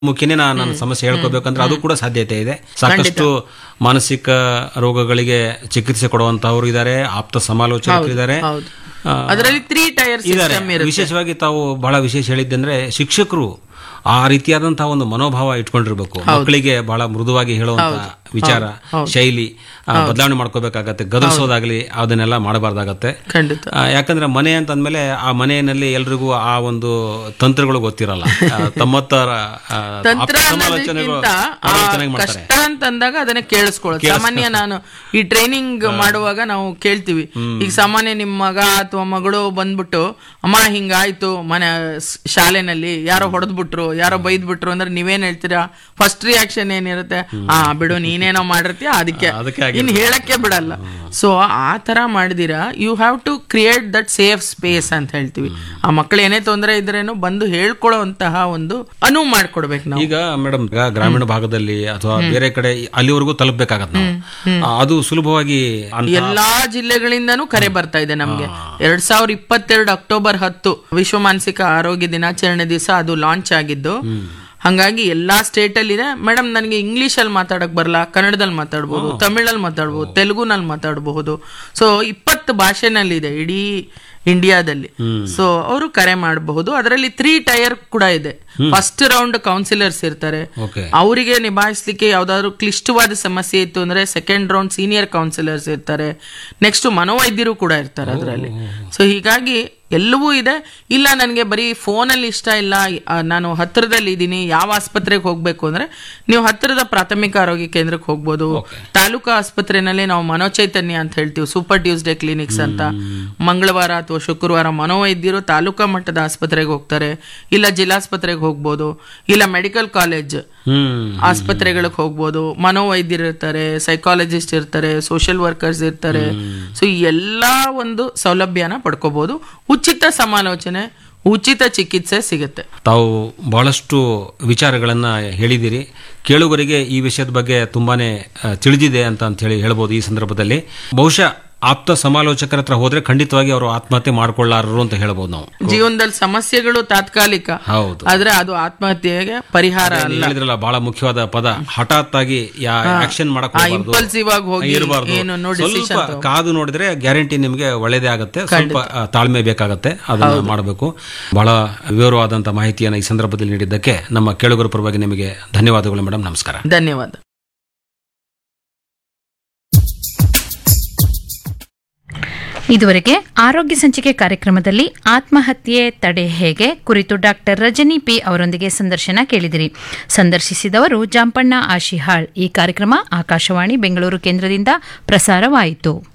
ಮುಖೇನೆ ನಾನು ನನ್ನ ಸಮಸ್ಯೆ ಹೇಳ್ಕೋಬೇಕಂದ್ರೆ ಅದು ಕೂಡ ಸಾಧ್ಯತೆ ಇದೆ ಸಾಕಷ್ಟು ಮಾನಸಿಕ ರೋಗಗಳಿಗೆ ಚಿಕಿತ್ಸೆ ಕೊಡುವಂತಹವರು ಇದ್ದಾರೆ ಆಪ್ತ ಸಮಾಲೋಚಕರು ಇದ್ದಾರೆ ಹೌದು ಅದರಲ್ಲಿ ತ್ರೀ ಟೈರ್ ಇದ್ದಾರೆ ಸಿಸ್ಟಮ್ ಇರುತ್ತೆ ವಿಶೇಷವಾಗಿ ತಾವು ಬಹಳ ವಿಶೇಷ ಹೇಳಿದ್ದಂದ್ರೆ ಶಿಕ್ಷಕರು ಆ ರೀತಿಯಾದಂತಹ ಒಂದು ಮನೋಭಾವ ಇಟ್ಕೊಂಡಿರ್ಬೇಕು ಮಕ್ಕಳಿಗೆ ಬಹಳ ಮೃದುವಾಗಿ ಹೇಳುವಂತ ವಿಚಾರ ಶೈಲಿ ಆ, ಬದಲಾವಣೆ ಮಾಡ್ಕೋಬೇಕಾಗತ್ತೆ ಗದರ್ಸೋದಾಗ್ಲಿ ಅದನ್ನೆಲ್ಲ ಮಾಡಬಾರ್ದಾಗತ್ತೆ ಖಂಡಿತ ಆ, ಯಾಕಂದ್ರೆ ಮನೆ ಅಂತ ಅಂದ್ಮೇಲೆ ಆ ಮನೆಯಲ್ಲಿ ಎಲ್ರಿಗೂ ಆ ಒಂದು ತಂತ್ರಗಳು ಗೊತ್ತಿರಲ್ಲ ಆ, ತಮ್ಮತ್ತರ ಆ, ತಂತ್ರ ಆಪ್ತ ಸಮಾಲೋಚನೆಗಳು ಅನ್ನೋದಕ್ಕಿಂತ ಆ ಅವ್ರು ಚೆನ್ನಾಗಿ ಮಾಡ್ತಾರೆ ಕಷ್ಟ ಅಂತ ಅಂದಾಗ ಅದನ್ನ ಕೇಳಿಸ್ಕೊಳ್ಳೋದು ಸಾಮಾನ್ಯ ನಾನು ಈ ಟ್ರೈನಿಂಗ್ ಮಾಡುವಾಗ ನಾವು ಕೇಳ್ತೀವಿ ಈಗ ಸಾಮಾನ್ಯ ನಿಮ್ ಮಗ ಅಥವಾ ಮಗಳು ಬಂದ್ಬಿಟ್ಟು ಅಮ್ಮ ಹಿಂಗಾಯ್ತು ಮನೆ ಸ್- ಶಾಲೆನಲ್ಲಿ ಯಾರೋ ಹೊಡೆದ್ಬಿಟ್ರು ಯಾರೋ ಬೈದ್ಬಿಟ್ರು ಅಂದ್ರೆ ನೀವೇನ್ ಹೇಳ್ತೀರಾ ಫಸ್ಟ್ ರಿಯಾಕ್ಷನ್ ಏನಿರುತ್ತೆ ಆ ಬಿಡು ನೀನೇನೋ ಮಾಡಿರ್ತೀಯ ಅದಕ್ಕೆ ಅದಕ್ಕೆ ಇನ್ ಹೇಳಕ್ಕೆ ಬಿಡಲ್ಲ ಸೊ ಆ ತರ ಮಾಡಿದಿರಾ you have to create that safe space ಅಂತ ಹೇಳ್ತೀವಿ ಆ ಮಕ್ಳು ಏನೇ ತೊಂದರೆ ಇದ್ರೇನು ಬಂದು ಹೇಳ್ಕೊಳ್ಳುವಂತಹ ಒಂದು ಅನುವು ಮಾಡ್ಕೊಡ್ಬೇಕು ನಾವು ಈಗ ಮೇಡಮ್ ಈಗ ಗ್ರಾಮೀಣ ಭಾಗದಲ್ಲಿ ಅಥವಾ ಬೇರೆ ಕಡೆ ಅಲ್ಲಿವರೆಗೂ ತಲುಪಬೇಕಾಗತ್ತೆ ನಾವು ಆ, ಅದು ಸುಲಭವಾಗಿ ಅಂತ ಎಲ್ಲಾ ಜಿಲ್ಲೆಗಳಿಂದನೂ ಕರೆ ಬರ್ತಾ ಇದೆ ನಮ್ಗೆ ಎರಡ್ ಸಾವಿರದ ಇಪ್ಪತ್ತೆರಡು ಅಕ್ಟೋಬರ್ ಹತ್ತು ವಿಶ್ವ ಮಾನಸಿಕ ಆರೋಗ್ಯ ದಿನಾಚರಣೆ ದಿವಸ ಅದು ಲಾಂಚ್ ಆಗಿದ್ದು ಹಂಗಾಗಿ ಎಲ್ಲಾ ಸ್ಟೇಟ್ ಅಲ್ಲಿ ಇದೆ ಮೇಡಮ್ ನನಗೆ ಇಂಗ್ಲಿಷ್ ಅಲ್ಲಿ ಮಾತಾಡಕ್ ಬರಲ್ಲ ಕನ್ನಡದಲ್ಲಿ ಮಾತಾಡ್ಬೋದು ತಮಿಳಲ್ಲಿ ಮಾತಾಡ್ಬೋದು ತೆಲುಗುನಲ್ಲಿ ಮಾತಾಡಬಹುದು ಸೊ ಇಪ್ಪತ್ತು ಭಾಷೆನಲ್ಲಿ ಇದೆ ಇಡೀ ಇಂಡಿಯಾದಲ್ಲಿ ಸೊ ಅವರು ಕರೆ ಮಾಡಬಹುದು ಅದರಲ್ಲಿ ತ್ರೀ ಟೈರ್ ಕೂಡ ಇದೆ ಫಸ್ಟ್ ರೌಂಡ್ ಕೌನ್ಸಿಲರ್ಸ್ ಇರ್ತಾರೆ ಓಕೆ ಅವರಿಗೆ ನಿಭಾಯಿಸ್ಲಿಕ್ಕೆ ಯಾವ್ದಾದ್ರು ಕ್ಲಿಷ್ಟವಾದ ಸಮಸ್ಯೆ ಇತ್ತು ಅಂದ್ರೆ ಸೆಕೆಂಡ್ ರೌಂಡ್ ಸೀನಿಯರ್ ಕೌನ್ಸಿಲರ್ಸ್ ಇರ್ತಾರೆ ನೆಕ್ಸ್ಟ್ ಮನೋವೈದ್ಯರು ಕೂಡ ಇರ್ತಾರೆ ಅದರಲ್ಲಿ ಸೊ ಹೀಗಾಗಿ ಎಲ್ಲವೂ ಇದೆ ಇಲ್ಲ ನನಗೆ ಬರೀ ಫೋನಲ್ಲಿ ಇಷ್ಟ ಇಲ್ಲ ಆ, ನಾನು ಹತ್ತಿರದಲ್ಲಿ ಇದ್ದೀನಿ ಯಾವ ಆಸ್ಪತ್ರೆಗೆ ಹೋಗ್ಬೇಕು ಅಂದ್ರೆ ನೀವು ಹತ್ತಿರದ ಪ್ರಾಥಮಿಕ ಆರೋಗ್ಯ ಕೇಂದ್ರಕ್ಕೆ ಹೋಗ್ಬೋದು ತಾಲೂಕಾ ಆಸ್ಪತ್ರೆನಲ್ಲಿ ನಾವು ಮನೋಚೈತನ್ಯ ಅಂತ ಹೇಳ್ತೀವಿ ಸೂಪರ್ ಟ್ಯೂಸ್ಡೇ ಕ್ಲಿನಿಕ್ಸ್ ಅಂತ ಮಂಗಳವಾರ ಅಥವಾ ಶುಕ್ರವಾರ ಮನೋವೈದ್ಯರು ತಾಲೂಕಾ ಮಟ್ಟದ ಆಸ್ಪತ್ರೆಗೆ ಹೋಗ್ತಾರೆ ಇಲ್ಲ ಜಿಲ್ಲಾಸ್ಪತ್ರೆಗೆ ಹೋಗ್ಬೋದು ಇಲ್ಲ ಮೆಡಿಕಲ್ ಕಾಲೇಜ್ ಹ್ಮ್ ಆಸ್ಪತ್ರೆಗಳಿಗೆ ಹೋಗ್ಬೋದು ಮನೋವೈದ್ಯರು ಇರ್ತಾರೆ ಸೈಕಾಲಜಿಸ್ಟ್ ಇರ್ತಾರೆ ಸೋಷಿಯಲ್ ವರ್ಕರ್ಸ್ ಇರ್ತಾರೆ ಸೊ ಈ ಎಲ್ಲಾ ಒಂದು ಸೌಲಭ್ಯನ ಪಡ್ಕೋಬಹುದು ಉಚಿತ ಸಮಾಲೋಚನೆ ಉಚಿತ ಚಿಕಿತ್ಸೆ ಸಿಗುತ್ತೆ ತಾವು ಬಹಳಷ್ಟು ವಿಚಾರಗಳನ್ನ ಹೇಳಿದಿರಿ ಕೇಳುಗರಿಗೆ ಈ ವಿಷಯದ ಬಗ್ಗೆ ತುಂಬಾನೇ ಆ, ತಿಳಿದಿದೆ ಅಂತ ಅಂತ ಹೇಳಿ ಹೇಳ್ಬೋದು ಈ ಸಂದರ್ಭದಲ್ಲಿ ಬಹುಶಃ ಆಪ್ತ ಸಮಾಲೋಚಕರ ಹತ್ರ ಹೋದ್ರೆ ಖಂಡಿತವಾಗಿ ಅವರು ಆತ್ಮಹತ್ಯೆ ಮಾಡ್ಕೊಳ್ಳಾರರು ಅಂತ ಹೇಳ್ಬೋದು ನಾವು ಜೀವನದಲ್ಲಿ ಸಮಸ್ಯೆಗಳು ತಾತ್ಕಾಲಿಕ ಹೌದು ಆದ್ರೆ ಅದು ಆತ್ಮಹತ್ಯೆಗೆ ಪರಿಹಾರ ನೀವು ಅಲ್ಲ ಹೇಳಿದ್ರಲ್ಲ ಬಹಳ ಮುಖ್ಯವಾದ ಪದ ಹಠಾತ್ ಆಗಿ ಆಕ್ಷನ್ ಮಾಡಕ್ ಆ ಹೋಗ್ಬಾರ್ದು. ಇಂಪಲ್ಸಿವ್ ಆಗಿ ಹೋಗಿ ಇರಬಾರ್ದು ಏನು ನೋ ಸ್ವಲ್ಪ ಡಿಸಿಷನ್ ಕಾದು ನೋಡಿದ್ರೆ ಗ್ಯಾರಂಟಿ ನಿಮಗೆ ಒಳ್ಳೇದೇ ಆಗುತ್ತೆ ಸ್ವಲ್ಪ ಆ, ತಾಳ್ಮೆ ಬೇಕಾಗತ್ತೆ ಅದನ್ನ ಮಾಡಬೇಕು ಬಹಳ ವಿವರವಾದಂತ ಮಾಹಿತಿಯನ್ನು ಈ ಸಂದರ್ಭದಲ್ಲಿ ನೀಡಿದ್ದಕ್ಕೆ ನಮ್ಮ ಕೇಳುಗರ ಪರವಾಗಿ ನಿಮಗೆ ಧನ್ಯವಾದಗಳು ಮೇಡಮ್ ನಮಸ್ಕಾರ ಧನ್ಯವಾದ ಇದುವರೆಗೆ ಆರೋಗ್ಯ ಸಂಚಿಕೆ ಕಾರ್ಯಕ್ರಮದಲ್ಲಿ ಆತ್ಮಹತ್ಯೆ ತಡೆ ಹೇಗೆ ಕುರಿತು ಡಾಕ್ಟರ್ ರಜನಿ ಪಿ ಅವರೊಂದಿಗೆ ಸಂದರ್ಶನ ಕೇಳಿದಿರಿ ಸಂದರ್ಶಿಸಿದವರು ಜಾಂಪಣ್ಣ ಆಶಿಹಾಳ್ ಈ ಕಾರ್ಯಕ್ರಮ ಆಕಾಶವಾಣಿ ಬೆಂಗಳೂರು ಕೇಂದ್ರದಿಂದ ಪ್ರಸಾರವಾಯಿತು